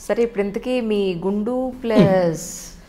సరే ఇప్పుడు ఇంతకీ మీ గుండు ప్లస్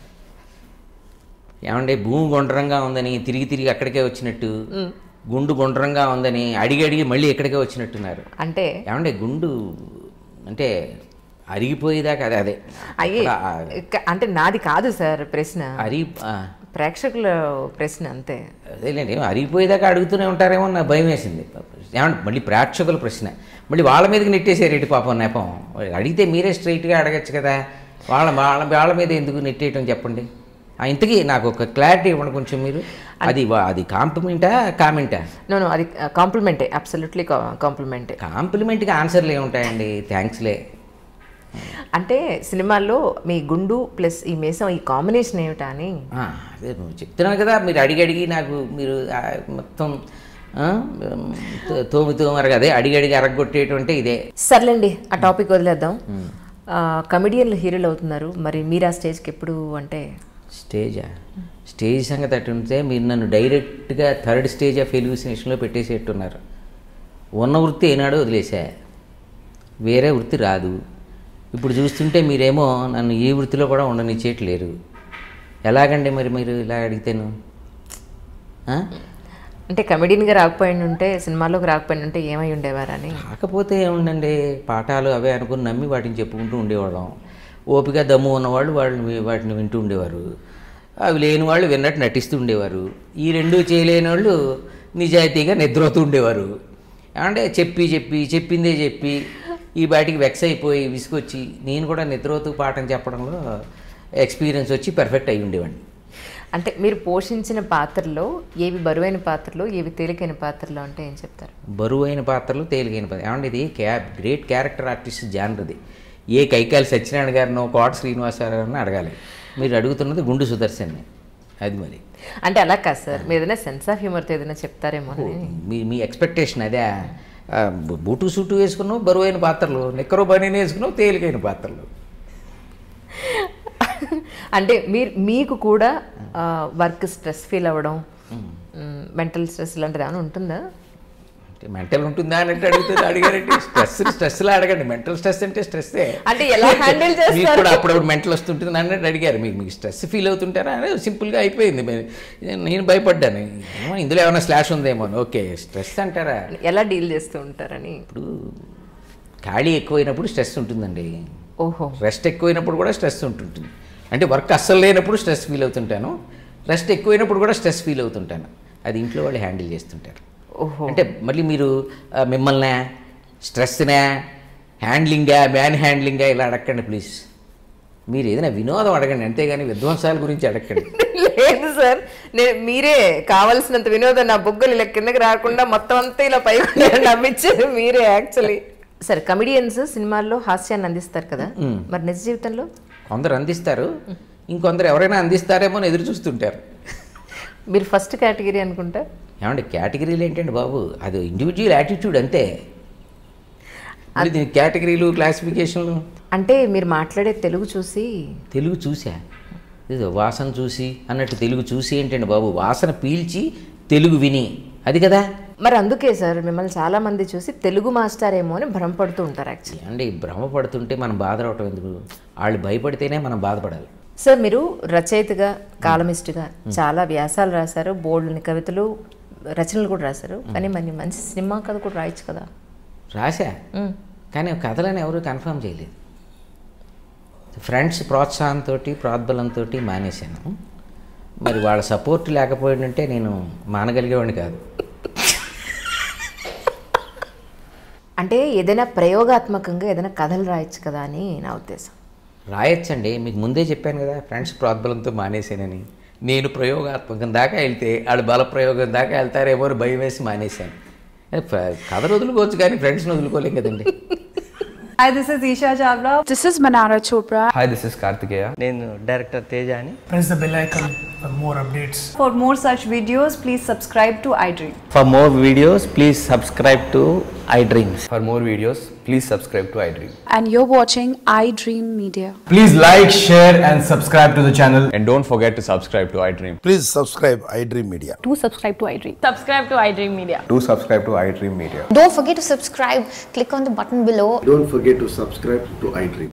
ఏమంటే భూమి గుండ్రంగా ఉందని తిరిగి తిరిగి అక్కడికే వచ్చినట్టు గుండు గుండ్రంగా ఉందని అడిగి అడిగి మళ్ళీ ఇక్కడికే వచ్చినట్టున్నారు అంటే ఏమంటే గుండు అంటే అరిగిపోయేదాకా అదే అదే అయ్యే ఆ, ఇక- అంటే నాది కాదు సార్ ప్రశ్న అరి ఆ, ప్రేక్షకుల ప్రశ్న అంతే అదేలేండి అరిగిపోయేదాకా అడుగుతూనే ఉంటారేమో నాకు భయం వేసింది ఏమంటే మళ్ళీ ప్రేక్షకుల ప్రశ్న మళ్ళీ వాళ్ళ మీదకి నెట్టేసారు ఇటు పాపం నెపం అడిగితే మీరే స్ట్రైట్గా అడగచ్చు కదా వాళ్ళ వాళ్ళ వాళ్ళ మీద ఎందుకు నెట్టేయటం చెప్పండి ఆ, ఇంతకీ నాకు ఒక క్లారిటీ ఇవ్వండి కొంచెం మీరు అది వా- అది కాంప్లిమెంటా కామెంటా నో నో అది కాంప్లిమెంటే అబ్సల్యూట్లీ కాంప్లిమెంటే కాంప్లిమెంట్కి ఆన్సర్లు ఏముంటాయండి థ్యాంక్స్లే అంటే సినిమాల్లో మీ గుండు ప్లస్ ఈ మేసం ఈ కాంబినేషన్ ఏమిటా అని ఆ, అదే నువ్వు చెప్తున్నాను కదా మీరు అడిగి అడిగి నాకు మీరు ఆ, మొత్తం ఆ, తో- తోమి తోమరు అదే అడిగి అడిగి అరగొట్టేటువంటి ఇదే సర్లేండి ఆ టాపిక్ వదిలేద్దాం ఆ, కమెడియన్లు హీరోలు అవుతున్నారు మరి మీరు ఆ స్టేజ్కి ఎప్పుడు అంటే స్టేజా స్టేజ్ సంగతి అటు ఉంటే మీరు నన్ను డైరెక్ట్గా థర్డ్ స్టేజ్ ఆఫ్ ఎలివినేషన్లో పెట్టేసేట్టున్నారు ఉన్న వృత్తి ఏనాడో వదిలేసా వేరే వృత్తి రాదు ఇప్పుడు చూస్తుంటే మీరేమో నన్ను ఈ వృత్తిలో కూడా ఉండనిచ్చేయట్లేరు ఎలాగండి మరి మీరు ఇలా అడిగితేను ఆ? అంటే కమెడియన్గా రాకపోయి ఉంటే సినిమాలోకి రాకపోయి ఉంటే ఏమై ఉండేవారని కాకపోతే ఏముందండి పాఠాలు అవే అనుకుని నమ్మి వాటిని చెప్పుకుంటూ ఉండేవాళ్ళం ఓపిక దమ్ము ఉన్నవాళ్ళు వాళ్ళని వాటిని వింటూ ఉండేవారు అవి లేని వాళ్ళు విన్నట్టు నటిస్తూ ఉండేవారు ఈ రెండు చేయలేని వాళ్ళు నిజాయితీగా నిద్రపోతూ ఉండేవారు అంటే చెప్పి చెప్పి చెప్పిందే చెప్పి ఈ బాటికి వెక్స్ అయిపోయి విసుకొచ్చి నేను కూడా నిద్రపోతూ పాఠం చెప్పడంలో ఎక్స్పీరియన్స్ వచ్చి పెర్ఫెక్ట్ అయి ఉండేవాడిని అంటే మీరు పోషించిన పాత్రలో ఏవి బరువైన పాత్రలు ఏవి తేలికైన పాత్రలు అంటే ఏం చెప్తారు బరువైన పాత్రలు తేలికైన పాత్ర ఏమంటే ఇది క్యా గ్రేట్ క్యారెక్టర్ ఆర్టిస్ట్ జానర్ది ఏ కైకాలి సత్యనారాయణ గారినో కోట శ్రీనివాసరావు అడగాలి మీరు అడుగుతున్నది గుండు సుదర్శన్ని అది మరి అంటే అలా కాదు సార్ మీరు ఏదైనా సెన్స్ ఆఫ్ హ్యూమర్తో ఏదైనా చెప్తారేమో అని మీ మీ ఎక్స్పెక్టేషన్ అదే ఆ, బూ- బూటు సూటు వేసుకున్నావు బరువైన పాత్రలు నిక్కరు బనీని వేసుకున్నావు తేలికైన పాత్రలు అంటే మీరు మీకు కూడా వర్క్ స్ట్రెస్ ఫీల్ అవ్వడం మెంటల్ స్ట్రెస్ ఇలాంటిది ఏమైనా ఉంటుందా అంటే మెంటల్ ఉంటుందా అని అంటే అడుగుతుంది అడిగారంటే స్ట్రెస్ స్ట్రెస్లో అడగండి మెంటల్ స్ట్రెస్ అంటే స్ట్రెస్సే అంటే ఎలా హ్యాండిల్ మీకు చేస్తారు కూడా అప్పుడప్పుడు మెంటల్ వస్తుంటుంది అన్నట్టు అడిగారు మీకు మీకు స్ట్రెస్ ఫీల్ అవుతుంటారా అని సింపుల్గా అయిపోయింది మీ- నేను భయపడ్డాను ఏమో ఇందులో ఏమైనా స్లాష్ ఉందేమో అని. ఓకే స్ట్రెస్ అంటారా ఎలా డీల్ చేస్తూ ఉంటారని ఇప్పుడు ఖాళీ ఎక్కువైనప్పుడు స్ట్రెస్ ఉంటుందండి ఓహో రెస్ట్ ఎక్కువైనప్పుడు కూడా స్ట్రెస్ ఉంటుంటుంది అంటే వర్క్ అస్సలు లేనప్పుడు స్ట్రెస్ ఫీల్ అవుతుంటాను రెస్ట్ ఎక్కువైనప్పుడు కూడా స్ట్రెస్ ఫీల్ అవుతుంటాను అది ఇంట్లో వాళ్ళు హ్యాండిల్ చేస్తుంటారు ఓహో అంటే మళ్ళీ మీరు ఆ, మిమ్మల్ని స్ట్రెస్నా హ్యాండ్లింగా మ్యాన్ హ్యాండ్లింగా ఇలా అడగండి ప్లీజ్ మీరు ఏదైనా వినోదం అడగండి అంతేగాని విధ్వంసాల గురించి అడగండి లేదు సార్ నేను మీరే కావలసినంత వినోదం నా బొగ్గలు ఇలా కిందకి రాకుండా మొత్తం అంతా ఇలా పైకి నవ్వించేది మీరే యాక్చువల్లీ సరే కమిడియన్స్ సినిమాల్లో హాస్యాన్ని అందిస్తారు కదా మరి నిజ జీవితంలో కొందరు అందిస్తారు ఇంకొందరు ఎవరైనా అందిస్తారేమో అని ఎదురు చూస్తుంటారు మీరు ఫస్ట్ కేటగిరీ అనుకుంటా ఏమంటే కేటగిరీలు ఏంటండి బాబు అది ఇండివిజువల్ యాటిట్యూడ్ అంతే మరి దీని కేటగిరీలు క్లాసిఫికేషన్లు అంటే మీరు మాట్లాడే తెలుగు చూసి తెలుగు చూసా ఇది వాసన చూసి అన్నట్టు తెలుగు చూసి ఏంటండి బాబు వాసన పీల్చి తెలుగు విని అది కదా మరి అందుకే సార్ మిమ్మల్ని చాలా మంది చూసి తెలుగు మాస్టారేమో అని భ్రమపడుతూ ఉంటారు యాక్చువల్లీ అంటే భ్రమపడుతుంటే మనం బాధపడటం ఎందుకు వాళ్ళు భయపడితేనే మనం బాధపడాలి సార్ మీరు రచయితగా కాలమిస్ట్గా చాలా వ్యాసాలు రాశారు బోల్డ్ని కవితలు రచనలు కూడా రాశారు కానీ మరి మంచి సినిమా కథ కూడా రాయొచ్చు కదా రాశా మ్. కానీ కథలను ఎవరు కన్ఫర్మ్ చేయలేదు ఫ్రెండ్స్ ప్రోత్సాహంతో ప్రోద్బలంతో మానేశాను మరి వాళ్ళ సపోర్ట్ లేకపోయిందంటే నేను మానగలిగేవాడిని కాదు అంటే ఏదైనా ప్రయోగాత్మకంగా ఏదైనా కథలు రాయొచ్చు కదా అని నా ఉద్దేశం రాయొచ్చండి మీకు ముందే చెప్పాను కదా ఫ్రెండ్స్ ప్రోద్బలంతో మానేశానని నేను ప్రయోగాత్మకం దాకా వెళ్తే వాళ్ళు బల ప్రయోగం దాకా వెళ్తారేమో అని భయం వేసి మానేశాను ఏ, ఫ- కథలు వదులుకోవచ్చు కానీ ఫ్రెండ్స్ని వదులుకోలేం కదండి Hi, this is Isha Chavla. This is Manara Chopra. Hi this is Karthikeya నేను డైరెక్టర్ తేజ అని press the bell icon for more updates. For more such videos, please subscribe to iDream. For more videos please subscribe to iDreams for more videos please subscribe to iDream And you're watching iDream Media. Please like, share, and subscribe to the channel. And don't forget to subscribe to iDream Please subscribe iDream Media. Do subscribe to iDream. Subscribe to iDream Media. To subscribe to iDream media Don't forget to subscribe. Click on the button below Don't forget to subscribe to iDream.